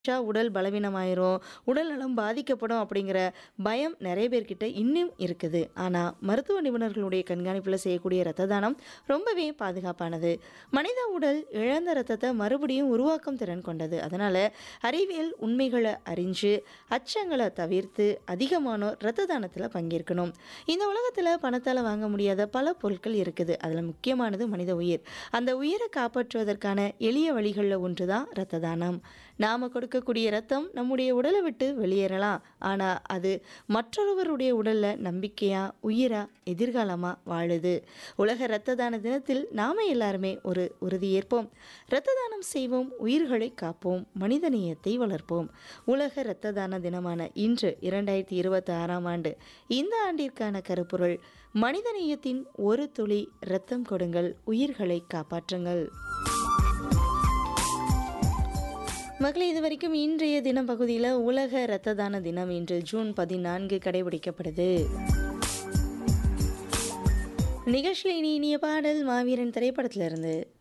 ஷா உடல் பலவீனமாயிரும், உடல் நலம் பாதிக்கப்படும் அப்படிங்கிற பயம் நெறைய பேர்கிட்ட இன்னும் இருக்குது. ஆனா, மருத்துவ நிபுணர்களுடைய கண்காணிப்புல செய்யக்கூடிய இரத்த தானம் ரொம்பவே பாதுகாப்பானது. மனித உடல் இழந்த இரத்தத்த மறுபடியும் உருவாக்கும் திறன் கொண்டது. அதனால, அறிவியல் உண்மைகள அறிஞ்சு, அச்சங்கள தவிர்த்து அதிகமானோர் இரத்த தானத்துல பங்கேற்கணும். இந்த உலகத்துல பணத்தால வாங்க முடியாத பல பொருட்கள் இருக்குது. அதுல முக்கியமானது மனித உயிர். அந்த உயிர காப்பாற்றுவதற்கான எளிய வழிகள்ல ஒன்று தான் இரத்த தானம். நாம கொடுக்கக்கூடிய இரத்தம் நம்முடைய உடல விட்டு வெளியேறலாம். ஆனா, அது மற்றொருவருடைய உடல்ல நம்பிக்கையா, உயிரா, எதிர்காலமா வாழுது. உலக இரத்த தான தினத்தில் நாம எல்லாருமே ஒரு உறுதி ஏற்போம். இரத்த தானம் செய்வோம், உயிர்களை காப்போம், மனிதநேயத்தை வளர்ப்போம். உலக இரத்த தான தினமான இன்று 2026ஆம் ஆண்டு இந்த ஆண்டிற்கான கருப்பொருள் மனிதநேயத்தின் ஒரு துளி இரத்தம் கொடுங்கள், உயிர்களை காப்பாற்றுங்கள். மக்களே இதுவரைக்கும் இன்றைய தினம் பகுதியில உலக இரத்த தான தினம் இன்று ஜூன் 14 கடைபிடிக்கப்படுது. நிகழ்ச்சியில இனி இனிய பாடல் மாவீரன் திரைப்படத்திலிருந்து.